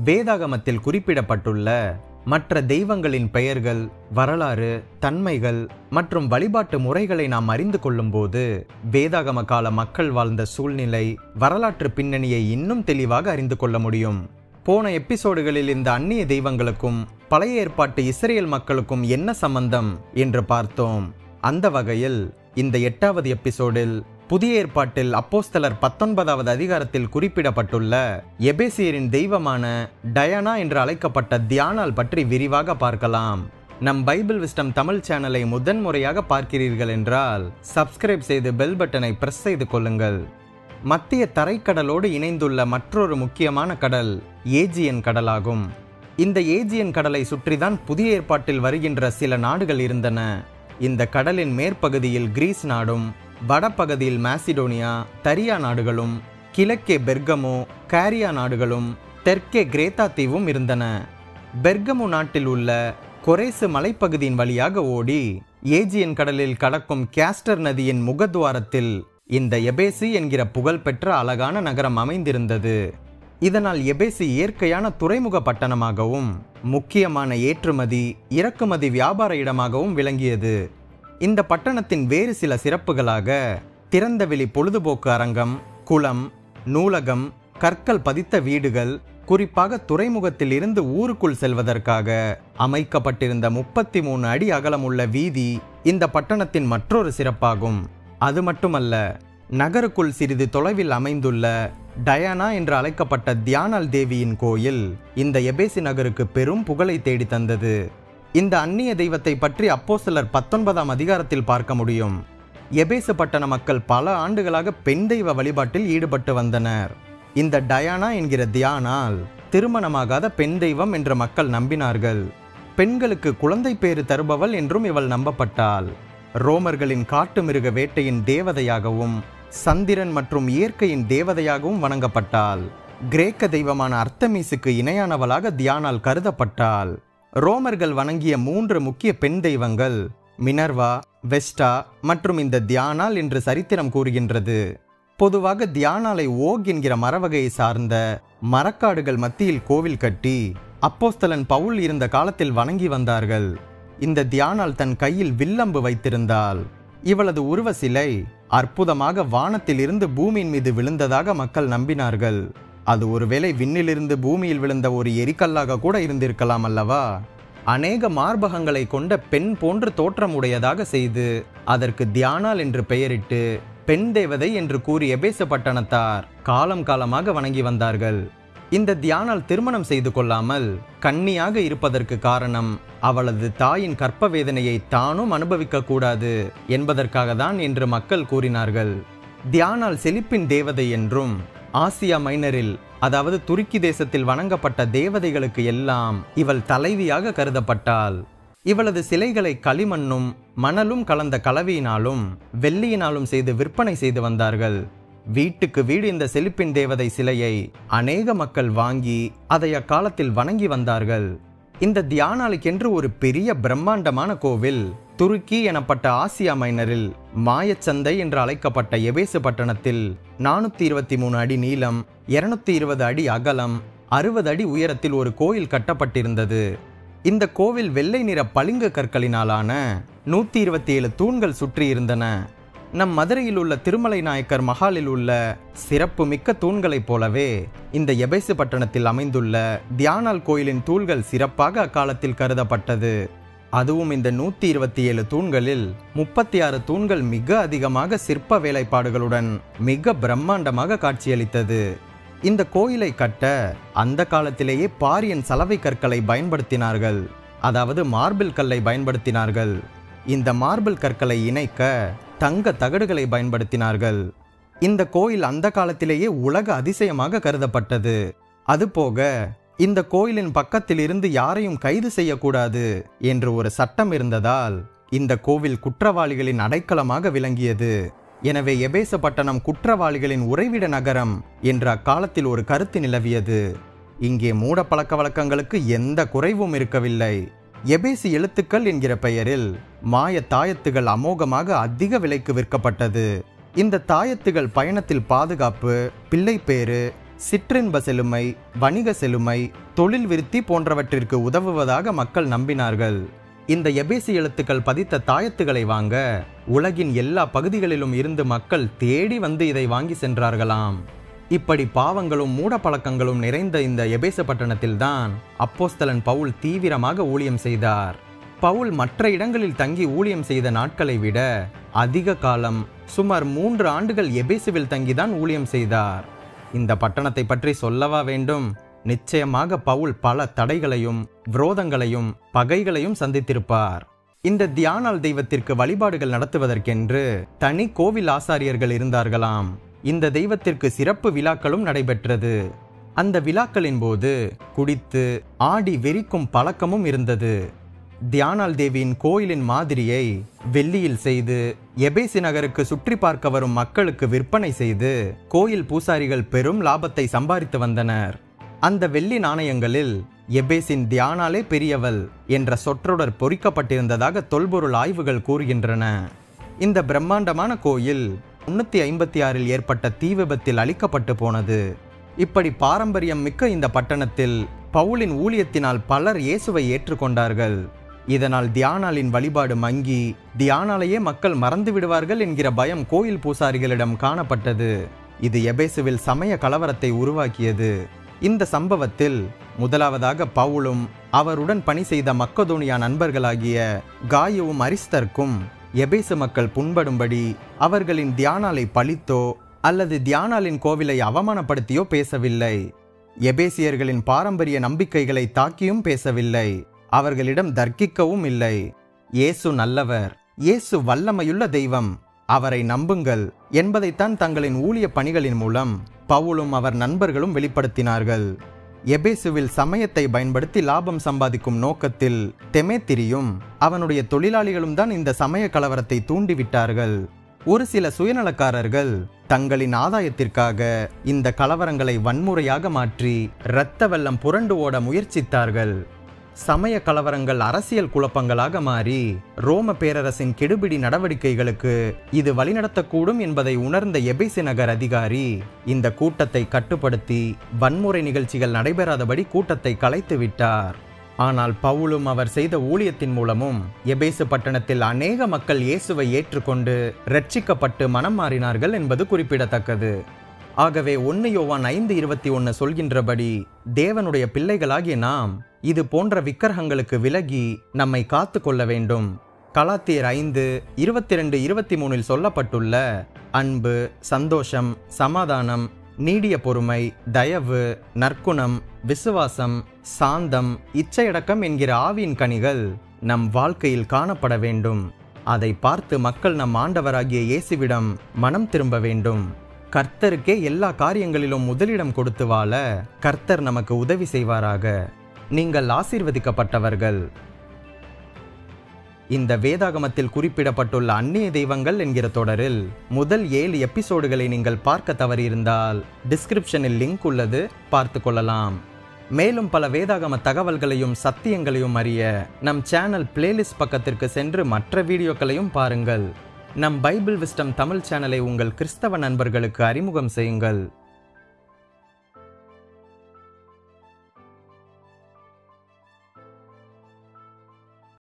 வேதாகமத்தில் குறிப்பிடப்பட்டுள்ள மற்ற தெய்வங்களின் பெயர்கள் வரலாறு தன்மைகள் மற்றும் வழிபாட்டு முறைகளை நாம் அறிந்து கொள்ளும்போது வேதாகம கால மக்கள் வாழ்ந்த சூழ்நிலை வரலாற்று பின்னணியை இன்னும் தெளிவாக அறிந்து கொள்ள முடியும் போன எபிசோடுகளில் இந்த அந்நிய தெய்வங்களுக்கும் பழைய ஏற்பாட்டு இஸ்ரேல் மக்களுக்கும் என்ன சம்பந்தம் என்று பார்த்தோம் அந்த வகையில் இந்த எட்டாவது எபிசோடில் புதிய ஏற்பாட்டில் அப்போஸ்தலர் பத்தொன்பதாவது அதிகாரத்தில் குறிப்பிடப்பட்டுள்ள எபேசியரின் தெய்வமான டயானா என்று அழைக்கப்பட்ட தியானால் பற்றி விரிவாக பார்க்கலாம் நம் பைபிள் விஸ்டம் தமிழ் சேனலை முதன்முறையாக பார்க்கிறீர்கள் என்றால் சப்ஸ்கிரைப் செய்து பெல் பட்டனை பிரஸ் செய்து கொள்ளுங்கள் மத்திய தரைக்கடலோடு இணைந்துள்ள மற்றொரு முக்கியமான கடல் ஏஜியன் கடலாகும் இந்த ஏஜியன் கடலை சுற்றிதான் புதிய ஏற்பாட்டில் வருகின்ற சில நாடுகள் இருந்தன இந்த கடலின் மேற்பகுதியில் கிரீஸ் நாடும் வடபகுதியில் மாசிடோனியா தரியா நாடுகளும் கிழக்கே பெர்கமோ கேரியா நாடுகளும் தெற்கே கிரேத்தா தீவும் இருந்தன பெர்கமு நாட்டில் உள்ள கொரேசு மலைப்பகுதியின் வழியாக ஓடி ஏஜியன் கடலில் கடக்கும் கேஸ்டர் நதியின் முகத்வாரத்தில் இந்த எபேசி என்கிற புகழ்பெற்ற அழகான நகரம் அமைந்திருந்தது இதனால் எபேசி இயற்கையான துறைமுக பட்டணமாகவும் முக்கியமான ஏற்றுமதி இறக்குமதி வியாபார இடமாகவும் விளங்கியது இந்த பட்டணத்தின் வேறு சில சிறப்புகளாக திறந்தவெளி பொழுதுபோக்கு அரங்கம் குளம் நூலகம் கற்கள் பதித்த வீடுகள் குறிப்பாக துறைமுகத்தில் இருந்து ஊருக்குள் செல்வதற்காக அமைக்கப்பட்டிருந்த முப்பத்தி மூணு அடி அகலமுள்ள வீதி இந்த பட்டணத்தின் மற்றொரு சிறப்பாகும் அது மட்டுமல்ல நகருக்குள் சிறிது தொலைவில் அமைந்துள்ள டயானா என்று அழைக்கப்பட்ட தியானல் தேவியின் கோயில் இந்த எபேசி நகருக்கு பெரும் புகழை தேடி தந்தது இந்த அந்நிய தெய்வத்தை பற்றி அப்போ சிலர் பத்தொன்பதாம் அதிகாரத்தில் பார்க்க முடியும் எபேசு பட்டண மக்கள் பல ஆண்டுகளாக பெண் தெய்வ வழிபாட்டில் ஈடுபட்டு வந்தனர் இந்த டயானா என்கிற தியானால் திருமணமாகாத பெண் தெய்வம் என்று மக்கள் நம்பினார்கள் பெண்களுக்கு குழந்தை பேறு தருபவள் என்றும் இவள் நம்பப்பட்டாள் ரோமர்களின் காட்டு மிருக வேட்டையின் தேவதையாகவும் சந்திரன் மற்றும் இயற்கையின் தேவதையாகவும் வணங்கப்பட்டாள் கிரேக்க தெய்வமான அர்த்தமீசுக்கு இணையானவளாக தியானால் கருதப்பட்டாள் ரோமர்கள் வணங்கிய மூன்று முக்கிய பெண் தெய்வங்கள் மினர்வா வெஸ்டா மற்றும் இந்த தியானால் என்று சரித்திரம் கூறுகின்றது பொதுவாக தியானாலை ஓக் என்கிற மரவகையை சார்ந்த மரக்காடுகள் மத்தியில் கோவில் கட்டி அப்போஸ்தலன் பவுல் இருந்த காலத்தில் வணங்கி வந்தார்கள் இந்த தியானால் தன் கையில் வில்லம்பு வைத்திருந்தாள் இவளது உருவ சிலை அற்புதமாக வானத்தில் இருந்து பூமியின் மீது விழுந்ததாக மக்கள் நம்பினார்கள் அது ஒருவேளை விண்ணிலிருந்து பூமியில் விழுந்த ஒரு எரிக்கல்லாக கூட இருந்திருக்கலாம் அல்லவா அநேக மார்பகங்களை கொண்ட பெண் போன்று தோற்றமுடையதாக செய்து அதற்கு தியானால் என்று பெயரிட்டு பெண் தேவதை என்று கூறி எபேச பட்டணத்தார் காலம் காலமாக வணங்கி வந்தார்கள் இந்த தியானால் திருமணம் செய்து கொள்ளாமல் கன்னியாக இருப்பதற்கு காரணம் அவளது தாயின் கற்ப வேதனையை தானும் அனுபவிக்க கூடாது என்பதற்காக தான் என்று மக்கள் கூறினார்கள் தியானால் செழிப்பின் தேவதை என்றும் ஆசியா மைனரில் அதாவது துருக்கி தேசத்தில் வணங்கப்பட்ட தேவதைகளுக்கு எல்லாம் இவள் தலைவியாக கருதப்பட்டாள் இவளது சிலைகளை களிமண்ணும் மணலும் கலந்த கலவையினாலும் வெள்ளியினாலும் செய்து விற்பனை செய்து வந்தார்கள் வீட்டுக்கு வீடு இந்த செழிப்பின் தேவதை சிலையை அநேக மக்கள் வாங்கி அதை அக்காலத்தில் வணங்கி வந்தார்கள் இந்த தியானாளுக்கென்று ஒரு பெரிய பிரம்மாண்டமான கோவில் துருக்கி எனப்பட்ட ஆசியா மைனரில் மாயச்சந்தை என்று அழைக்கப்பட்ட எபேசு பட்டணத்தில் நானூத்தி இருபத்தி மூணு அடி நீளம் இருநூத்தி இருபது அடி அகலம் அறுபது அடி உயரத்தில் ஒரு கோயில் கட்டப்பட்டிருந்தது இந்த கோவில் வெள்ளை நிற பளிங்கு கற்களினாலான நூத்தி இருபத்தி ஏழு தூண்கள் சுற்றி இருந்தன நம் மதுரையில் உள்ள திருமலை நாயக்கர் மஹாலில் உள்ள சிறப்பு மிக்க தூண்களைப் போலவே இந்த எபேசு பட்டணத்தில் அமைந்துள்ள தியானால் கோயிலின் தூள்கள் சிறப்பாக அக்காலத்தில் கருதப்பட்டது அதுவும் இந்த நூத்தி இருபத்தி ஏழு தூண்களில் முப்பத்தி ஆறு தூண்கள் மிக அதிகமாக சிற்ப வேலைப்பாடுகளுடன் மிக பிரம்மாண்டமாக காட்சியளித்தது இந்த கோயிலை கட்ட அந்த காலத்திலேயே பாரியன் சலவை கற்களை பயன்படுத்தினார்கள் அதாவது மார்பிள் கல்லை பயன்படுத்தினார்கள் இந்த மார்பிள் கற்களை இணைக்க தங்க தகடுகளை பயன்படுத்தினார்கள் இந்த கோயில் அந்த காலத்திலேயே உலக அதிசயமாக கருதப்பட்டது அதுபோக இந்த கோயிலின் பக்கத்தில் இருந்து யாரையும் கைது செய்யக்கூடாது என்று ஒரு சட்டம் இருந்ததால் இந்த கோவில் குற்றவாளிகளின் அடைக்கலமாக விளங்கியது எனவே எபேச பட்டணம் குற்றவாளிகளின் உறைவிட நகரம் என்ற அக்காலத்தில் ஒரு கருத்து நிலவியது இங்கே மூட பழக்க வழக்கங்களுக்கு எந்த குறைவும் இருக்கவில்லை எபேசி எழுத்துக்கள் என்கிற பெயரில் மாய தாயத்துகள் அமோகமாக அதிக விலைக்கு விற்கப்பட்டது இந்த தாயத்துகள் பயணத்தில் பாதுகாப்பு பிள்ளைப்பேறு சிற்றின்ப செழுமை வணிக செழுமை தொழில் விருத்தி போன்றவற்றிற்கு உதவுவதாக மக்கள் நம்பினார்கள் இந்த எபேசி எழுத்துக்கள் பதித்த தாயத்துகளை வாங்க உலகின் எல்லா பகுதிகளிலும் இருந்து மக்கள் தேடி வந்து இதை வாங்கி சென்றார்களாம் இப்படி பாவங்களும் மூடப்பழக்கங்களும் நிறைந்த இந்த எபேச பட்டணத்தில்தான் அப்போஸ்தலன் பவுல் தீவிரமாக ஊழியம் செய்தார் பவுல் மற்ற இடங்களில் தங்கி ஊழியம் செய்த நாட்களை விட அதிக காலம் சுமார் மூன்று ஆண்டுகள் எபேசுவில் தங்கிதான் ஊழியம் செய்தார் இந்த பட்டணத்தை பற்றி சொல்லவா வேண்டும் நிச்சயமாக பவுல் பல தடைகளையும் விரோதங்களையும் பகைகளையும் சந்தித்திருப்பார் இந்த தியானால் தெய்வத்திற்கு வழிபாடுகள் நடத்துவதற்கென்று தனி கோவில் ஆசாரியர்கள் இருந்தார்களாம் இந்த தெய்வத்திற்கு சிறப்பு விழாக்களும் நடைபெற்றது அந்த விழாக்களின் போது குடித்து ஆடி வெறிக்கும் பழக்கமும் இருந்தது தியானால் தேவியின் கோயிலின் மாதிரியை வெள்ளியில் செய்து எபேசி நகருக்கு சுற்றி பார்க்க வரும் மக்களுக்கு விற்பனை செய்து கோயில் பூசாரிகள் பெரும் லாபத்தை சம்பாதித்து வந்தனர் அந்த வெள்ளி நாணயங்களில் எபேசின் தியானாலே பெரியவள் என்ற சொற்றொடர் பொறிக்கப்பட்டிருந்ததாக தொல்பொருள் ஆய்வுகள் கூறுகின்றன இந்த பிரம்மாண்டமான கோயில் முன்னூத்தி ஐம்பத்தி ஆறில் ஏற்பட்ட தீ விபத்தில் அழிக்கப்பட்டு போனது இப்படி பாரம்பரியம் மிக்க இந்த பட்டணத்தில் பவுலின் ஊழியத்தினால் பலர் இயேசுவை ஏற்றுக்கொண்டார்கள் இதனால் தியானாலின் வழிபாடு மங்கி தியானாலேயே மக்கள் மறந்து விடுவார்கள் என்கிற பயம் கோயில் பூசாரிகளிடம் காணப்பட்டது இது எபேசுவில் சமய கலவரத்தை உருவாக்கியது இந்த சம்பவத்தில் முதலாவதாக பவுலும் அவருடன் பணி செய்த மக்கதோனியா நண்பர்களாகிய காயுவும் அரிஸ்தர்க்கும் எபேசு மக்கள் புண்படும்படி அவர்களின் தியானாலை பழித்தோ அல்லது தியானாலின் கோவிலை அவமானப்படுத்தியோ பேசவில்லை எபேசியர்களின் பாரம்பரிய நம்பிக்கைகளை தாக்கியும் பேசவில்லை அவர்களிடம் தர்க்கிக்கவும் இல்லை இயேசு நல்லவர் இயேசு வல்லமையுள்ள தெய்வம் அவரை நம்புங்கள் என்பதைத்தான் தங்களின் ஊழிய பணிகளின் மூலம் பவுலும் அவர் நண்பர்களும் வெளிப்படுத்தினார்கள் எபேசுவில் சமயத்தை பயன்படுத்தி லாபம் சம்பாதிக்கும் நோக்கத்தில் தெமேத்திரியும் அவனுடைய தொழிலாளிகளும் தான் இந்த சமய கலவரத்தை தூண்டிவிட்டார்கள் ஒரு சில சுயநலக்காரர்கள் தங்களின் ஆதாயத்திற்காக இந்த கலவரங்களை வன்முறையாக மாற்றி இரத்த வெள்ளம் புரண்டு ஓட முயற்சித்தார்கள் சமய கலவரங்கள் அரசியல் குழப்பங்களாக மாறி ரோம பேரரசின் கெடுபிடி நடவடிக்கைகளுக்கு இது வழிநடத்தக்கூடும் என்பதை உணர்ந்த எபேசி நகர் அதிகாரி இந்த கூட்டத்தை கட்டுப்படுத்தி வன்முறை நிகழ்ச்சிகள் நடைபெறாதபடி கூட்டத்தை கலைத்து விட்டார் ஆனால் பவுலும் அவர் செய்த ஊழியத்தின் மூலமும் எபேசு பட்டணத்தில் அநேக மக்கள் இயேசுவை ஏற்றுக்கொண்டு ரட்சிக்கப்பட்டு மனம் மாறினார்கள் என்பது குறிப்பிடத்தக்கது ஆகவே ஒன்னு யோவான் ஐந்து இருபத்தி ஒன்று சொல்கின்றபடி தேவனுடைய பிள்ளைகளாகிய நாம் இது போன்ற விக்கிரகங்களுக்கு விலகி நம்மை காத்து கொள்ள வேண்டும் கலாத்தியர் ஐந்து இருபத்தி ரெண்டு இருபத்தி மூணில் சொல்லப்பட்டுள்ள அன்பு சந்தோஷம் சமாதானம் நீடிய பொறுமை தயவு நற்குணம் விசுவாசம் சாந்தம் இச்சையடக்கம் என்கிற ஆவியின் கனிகள் நம் வாழ்க்கையில் காணப்பட வேண்டும் அதை பார்த்து மக்கள் நம் ஆண்டவராகிய இயேசுவிடம் மனம் திரும்ப வேண்டும் கர்த்தருக்கே எல்லா காரியங்களிலும் முதலிடம் கொடுத்து வாழ கர்த்தர் நமக்கு உதவி செய்வாராக நீங்கள் ஆசீர்வதிக்கப்பட்டவர்கள் இந்த வேதாகமத்தில் குறிப்பிடப்பட்டுள்ள அந்நிய தெய்வங்கள் என்கிற தொடரில் முதல் ஏழு எபிசோடுகளை நீங்கள் பார்க்க தவறியிருந்தால் டிஸ்கிரிப்ஷனில் லிங்க் உள்ளது பார்த்து கொள்ளலாம் மேலும் பல வேதாகம தகவல்களையும் சத்தியங்களையும் அறிய நம் சேனல் பிளேலிஸ்ட் பக்கத்திற்கு சென்று மற்ற வீடியோக்களையும் பாருங்கள் நம் பைபிள் விஸ்டம் தமிழ் சேனலை உங்கள் கிறிஸ்தவ நண்பர்களுக்கு அறிமுகம் செய்யுங்கள்